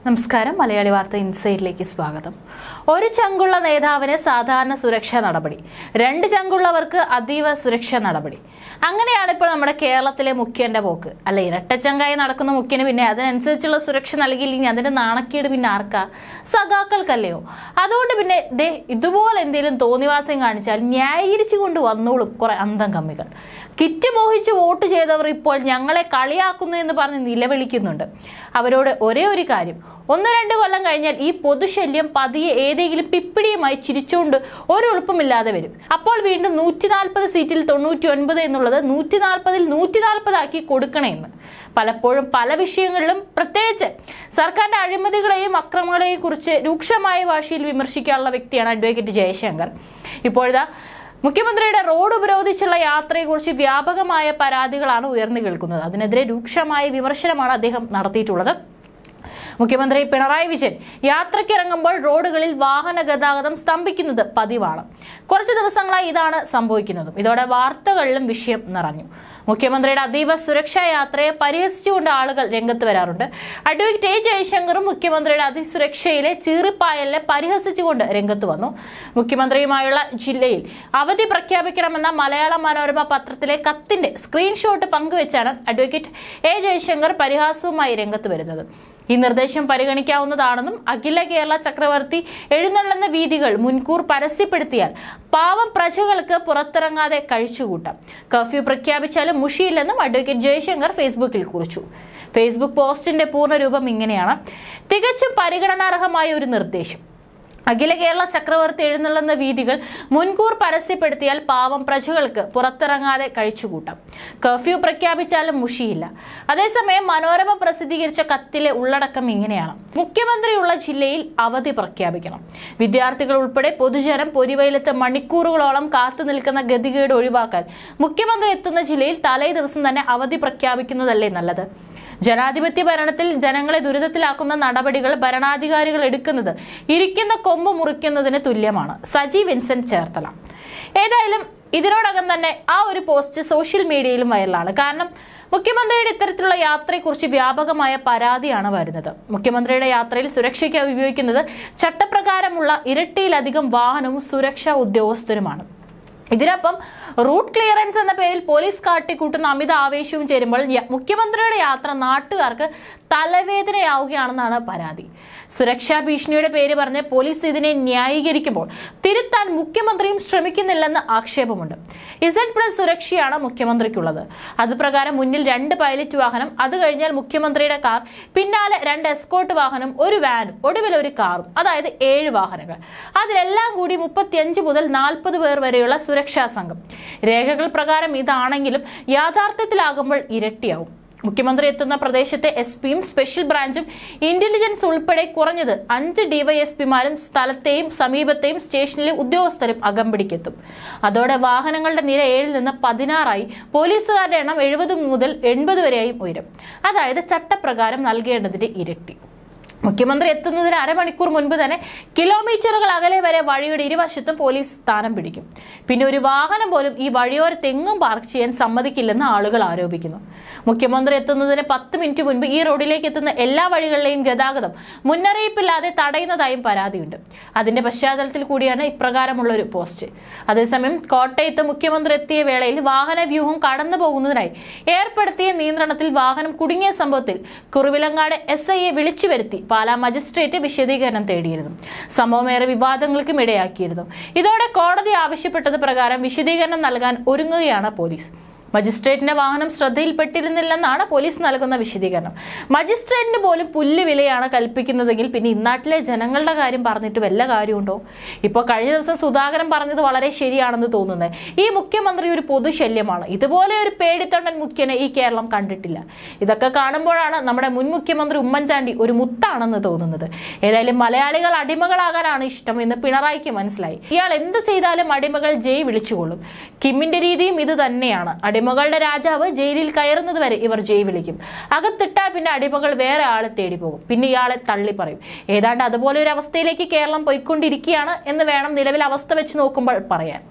നമസ്കാരം മലയാളി വാർത്ത ഇൻസൈഡിലേക്ക് സ്വാഗതം ഒരു ചങ്കുള്ള നേതാവിന് സാധാരണ സുരക്ഷാ നടപടി രണ്ട് ചങ്കുള്ളവർക്ക് അതീവ സുരക്ഷാ നടപടി അങ്ങനെയാണ് ഇപ്പോൾ നമ്മുടെ കേരളത്തിലെ മുഖ്യന്റെ പോക്ക് അല്ല ഇരട്ടച്ചങ്കായി നടക്കുന്ന മുഖ്യന് പിന്നെ അതിനനുസരിച്ചുള്ള സുരക്ഷ നൽകിയില്ലെങ്കിൽ അതിന്റെ നാണക്കേട് പിന്നെ ആർക്കാ സഖാക്കൾക്കല്ലയോ അതുകൊണ്ട് പിന്നെ ദേ ഇതുപോലെ എന്തെങ്കിലും തോന്നിവാസം കാണിച്ചാൽ ന്യായീകരിച്ചു കൊണ്ട് വന്നോളും കുറെ അന്തം കമ്മികൾ കിറ്റ് മോഹിച്ച് വോട്ട് ചെയ്തവർ ഇപ്പോൾ ഞങ്ങളെ കളിയാക്കുന്നു എന്ന് പറഞ്ഞ് നിലവിളിക്കുന്നുണ്ട് അവരോട് ഒരേ ഒരു കാര്യം ഒന്ന് രണ്ട് കൊല്ലം കഴിഞ്ഞാൽ ഈ പൊതുശല്യം പതിയെ ഏതെങ്കിലും പിപ്പിടിയുമായി ചിരിച്ചുകൊണ്ട് ഒരു എളുപ്പമില്ലാതെ വരും അപ്പോൾ വീണ്ടും നൂറ്റി നാൽപ്പത് സീറ്റിൽ തൊണ്ണൂറ്റി ഒൻപത് എന്നുള്ളത് നൂറ്റി നാൽപ്പതിൽ നൂറ്റി നാൽപ്പതാക്കി കൊടുക്കണമെന്ന് പലപ്പോഴും പല വിഷയങ്ങളിലും പ്രത്യേകിച്ച് സർക്കാരിന്റെ അഴിമതികളെയും അക്രമങ്ങളെയും കുറിച്ച് രൂക്ഷമായ ഭാഷയിൽ വിമർശിക്കാനുള്ള വ്യക്തിയാണ് അഡ്വക്കേറ്റ് ജയശങ്കർ ഇപ്പോഴിതാ മുഖ്യമന്ത്രിയുടെ റോഡ് ഉപരോധിച്ചുള്ള യാത്രയെക്കുറിച്ച് വ്യാപകമായ പരാതികളാണ് ഉയർന്നു കേൾക്കുന്നത് അതിനെതിരെ രൂക്ഷമായ വിമർശനമാണ് അദ്ദേഹം നടത്തിയിട്ടുള്ളത് മുഖ്യമന്ത്രി പിണറായി വിജയൻ യാത്രയ്ക്കിറങ്ങുമ്പോൾ റോഡുകളിൽ വാഹന ഗതാഗതം സ്തംഭിക്കുന്നത് പതിവാണ് കുറച്ച് ദിവസങ്ങളായി ഇതാണ് സംഭവിക്കുന്നതും ഇതോടെ വാർത്തകളിലും വിഷയം നിറഞ്ഞു മുഖ്യമന്ത്രിയുടെ അതീവ സുരക്ഷാ യാത്രയെ പരിഹസിച്ചുകൊണ്ട് ആളുകൾ രംഗത്ത് വരാറുണ്ട് അഡ്വക്കേറ്റ് എ ജയശങ്കറും മുഖ്യമന്ത്രിയുടെ അതിസുരക്ഷയിലെ ചീറിപ്പായലിനെ പരിഹസിച്ചുകൊണ്ട് രംഗത്ത് വന്നു മുഖ്യമന്ത്രിയുമായുള്ള ജില്ലയിൽ അവധി പ്രഖ്യാപിക്കണമെന്ന മലയാള മനോരമ പത്രത്തിലെ കത്തിന്റെ സ്ക്രീൻഷോട്ട് പങ്കുവച്ചാണ് അഡ്വക്കേറ്റ് എ ജയശങ്കർ പരിഹാസവുമായി രംഗത്ത് വരുന്നത് ഈ നിർദ്ദേശം പരിഗണിക്കാവുന്നതാണെന്നും അഖില കേരള ചക്രവർത്തി എഴുന്നള്ളുന്ന വീതികൾ മുൻകൂർ പരസ്യപ്പെടുത്തിയാൽ പാവം പ്രജകൾക്ക് പുറത്തിറങ്ങാതെ കഴിച്ചുകൂട്ടാം കർഫ്യൂ പ്രഖ്യാപിച്ചാലും മുഷിയില്ലെന്നും അഡ്വക്കേറ്റ് ജയശങ്കർ ഫേസ്ബുക്കിൽ കുറിച്ചു ഫേസ്ബുക്ക് പോസ്റ്റിന്റെ പൂർണ്ണരൂപം ഇങ്ങനെയാണ് തികച്ചും പരിഗണനാർഹമായ ഒരു നിർദ്ദേശം അഖില കേരള ചക്രവർത്തി എഴുന്നള്ളുന്ന വീതികൾ മുൻകൂർ പരസ്യപ്പെടുത്തിയാൽ പാവം പ്രജകൾക്ക് പുറത്തിറങ്ങാതെ കഴിച്ചുകൂട്ടാം കർഫ്യൂ പ്രഖ്യാപിച്ചാലും മുഷിയില്ല അതേസമയം മനോരമ പ്രസിദ്ധീകരിച്ച കത്തിലെ ഉള്ളടക്കം ഇങ്ങനെയാണ് മുഖ്യമന്ത്രിയുള്ള ജില്ലയിൽ അവധി പ്രഖ്യാപിക്കണം വിദ്യാർത്ഥികൾ ഉൾപ്പെടെ പൊതുജനം പൊരിവയിലത്ത് മണിക്കൂറുകളോളം കാത്തു നിൽക്കുന്ന ഗതികേട് ഒഴിവാക്കാൻ മുഖ്യമന്ത്രി എത്തുന്ന ജില്ലയിൽ തലേ ദിവസം തന്നെ അവധി പ്രഖ്യാപിക്കുന്നതല്ലേ നല്ലത് ജനാധിപത്യ ഭരണത്തിൽ ജനങ്ങളെ ദുരിതത്തിലാക്കുന്ന നടപടികൾ ഭരണാധികാരികൾ എടുക്കുന്നത് ഇരിക്കുന്ന കൊമ്പ് മുറിക്കുന്നതിന് തുല്യമാണ് സജി വിൻസെന്റ് ചേർത്തല ഏതായാലും ഇതിനോടകം തന്നെ ആ ഒരു പോസ്റ്റ് സോഷ്യൽ മീഡിയയിലും വൈറലാണ് കാരണം മുഖ്യമന്ത്രിയുടെ ഇത്തരത്തിലുള്ള യാത്രയെക്കുറിച്ച് വ്യാപകമായ പരാതിയാണ് വരുന്നത് മുഖ്യമന്ത്രിയുടെ യാത്രയിൽ സുരക്ഷയ്ക്കായി ഉപയോഗിക്കുന്നത് ചട്ടപ്രകാരമുള്ള ഇരട്ടിയിലധികം വാഹനവും സുരക്ഷാ ഉദ്യോഗസ്ഥരുമാണ് ഇതിനൊപ്പം റൂട്ട് ക്ലിയറൻസ് എന്ന പേരിൽ പോലീസ് കാട്ടിക്കൂട്ടുന്ന അമിത ആവേശവും ചേരുമ്പോൾ യ- മുഖ്യമന്ത്രിയുടെ യാത്ര നാട്ടുകാർക്ക് തലവേദനയാവുകയാണെന്നാണ് പരാതി സുരക്ഷാ ഭീഷണിയുടെ പേര് പറഞ്ഞ് പോലീസ് ഇതിനെ ന്യായീകരിക്കുമ്പോൾ തിരുത്താൻ മുഖ്യമന്ത്രിയും ശ്രമിക്കുന്നില്ലെന്ന് ആക്ഷേപമുണ്ട് ഇസഡ് പ്ലസ് സുരക്ഷയാണ് മുഖ്യമന്ത്രിക്കുള്ളത് അത് പ്രകാരം മുന്നിൽ രണ്ട് പൈലറ്റ് വാഹനം അത് കഴിഞ്ഞാൽ മുഖ്യമന്ത്രിയുടെ കാർ പിന്നാലെ രണ്ട് എസ്കോട്ട് വാഹനം ഒരു വാനും ഒടുവിൽ ഒരു കാറും അതായത് ഏഴ് വാഹനങ്ങൾ അതിലെല്ലാം കൂടി മുപ്പത്തിയഞ്ച് മുതൽ നാൽപ്പത് പേർ വരെയുള്ള സുരക്ഷാ സംഘം രേഖകൾ പ്രകാരം ഇതാണെങ്കിലും യാഥാർത്ഥ്യത്തിലാകുമ്പോൾ ഇരട്ടിയാവും മുഖ്യമന്ത്രി എത്തുന്ന പ്രദേശത്തെ എസ് പിയും സ്പെഷ്യൽ ബ്രാഞ്ചും ഇന്റലിജൻസ് ഉൾപ്പെടെ കുറഞ്ഞത് അഞ്ച് ഡിവൈഎസ്പിമാരും സ്ഥലത്തെയും സമീപത്തെയും സ്റ്റേഷനിലെ ഉദ്യോഗസ്ഥരും അകമ്പടിക്കെത്തും അതോടെ വാഹനങ്ങളുടെ നിര ഏഴിൽ നിന്ന് പതിനാറായി പോലീസുകാരുടെ എണ്ണം എഴുപത് മുതൽ എൺപത് വരെയായും ഉയരും അതായത് ചട്ടപ്രകാരം നൽകേണ്ടതിന്റെ ഇരട്ടി മുഖ്യമന്ത്രി എത്തുന്നതിന് അരമണിക്കൂർ മുൻപ് തന്നെ കിലോമീറ്ററുകൾ അകലെ വരെ വഴിയുടെ ഇരുവശത്തും പോലീസ് സ്ഥാനം പിടിക്കും പിന്നെ ഒരു വാഹനം പോലും ഈ വഴിയോരത്ത് എങ്ങും പാർക്ക് ചെയ്യാൻ സമ്മതിക്കില്ലെന്ന് ആളുകൾ ആരോപിക്കുന്നു മുഖ്യമന്ത്രി എത്തുന്നതിന് പത്ത് മിനിറ്റ് മുൻപ് ഈ റോഡിലേക്ക് എത്തുന്ന എല്ലാ വഴികളിലെയും ഗതാഗതം മുന്നറിയിപ്പില്ലാതെ തടയുന്നതായും പരാതിയുണ്ട് അതിന്റെ പശ്ചാത്തലത്തിൽ കൂടിയാണ് ഇപ്രകാരമുള്ള ഒരു പോസ്റ്റ് അതേസമയം കോട്ടയത്ത് മുഖ്യമന്ത്രി എത്തിയ വേളയിൽ വാഹന വ്യൂഹം കടന്നു പോകുന്നതിനായി ഏർപ്പെടുത്തിയ നിയന്ത്രണത്തിൽ വാഹനം കുടുങ്ങിയ സംഭവത്തിൽ കുറുവിലങ്ങാട് എസ് ഐയെ വിളിച്ചു വരുത്തി പാലാ മജിസ്ട്രേറ്റ് വിശദീകരണം തേടിയിരുന്നു സംഭവം ഏറെ വിവാദങ്ങൾക്കും ഇടയാക്കിയിരുന്നു ഇതോടെ കോടതി ആവശ്യപ്പെട്ടത് പ്രകാരം വിശദീകരണം നൽകാൻ ഒരുങ്ങുകയാണ് പോലീസ് മജിസ്ട്രേറ്റിന്റെ വാഹനം ശ്രദ്ധയിൽപ്പെട്ടിരുന്നില്ലെന്നാണ് പോലീസ് നൽകുന്ന വിശദീകരണം മജിസ്ട്രേറ്റിന് പോലും പുല്ല് വിലയാണ് കൽപ്പിക്കുന്നതെങ്കിൽ പിന്നെ ഇന്നാട്ടിലെ ജനങ്ങളുടെ കാര്യം പറഞ്ഞിട്ട് വല്ല കാര്യമുണ്ടോ ഇപ്പോൾ കഴിഞ്ഞ ദിവസം സുധാകരൻ പറഞ്ഞത് വളരെ ശരിയാണെന്ന് തോന്നുന്നത് ഈ മുഖ്യമന്ത്രി ഒരു പൊതുശല്യമാണ് ഇതുപോലെ ഒരു പേടിത്തൊണ്ടൻ മുഖ്യനെ ഈ കേരളം കണ്ടിട്ടില്ല ഇതൊക്കെ കാണുമ്പോഴാണ് നമ്മുടെ മുൻ മുഖ്യമന്ത്രി ഉമ്മൻചാണ്ടി ഒരു മുത്താണെന്ന് തോന്നുന്നത് ഏതായാലും മലയാളികൾ അടിമകളാകാനാണ് ഇഷ്ടം എന്ന് പിണറായിക്ക് മനസ്സിലായി ഇയാൾ എന്ത് ചെയ്താലും അടിമകൾ ജയ് വിളിച്ചുകൊള്ളും കിമ്മിന്റെ രീതിയും ഇത് തന്നെയാണ് അടിമകളുടെ രാജാവ് ജയിലിൽ കയറുന്നത് വരെ ഇവർ ജയ് വിളിക്കും അകത്തിട്ടാൽ പിന്നെ അടിമകൾ വേറെ ആളെ തേടി പോകും പിന്നെ ഇയാളെ തള്ളി പറയും ഏതാണ്ട് അതുപോലെ ഒരു അവസ്ഥയിലേക്ക് കേരളം പോയിക്കൊണ്ടിരിക്കുകയാണ് എന്ന് വേണം നിലവിൽ അവസ്ഥ വെച്ച് നോക്കുമ്പോൾ പറയാൻ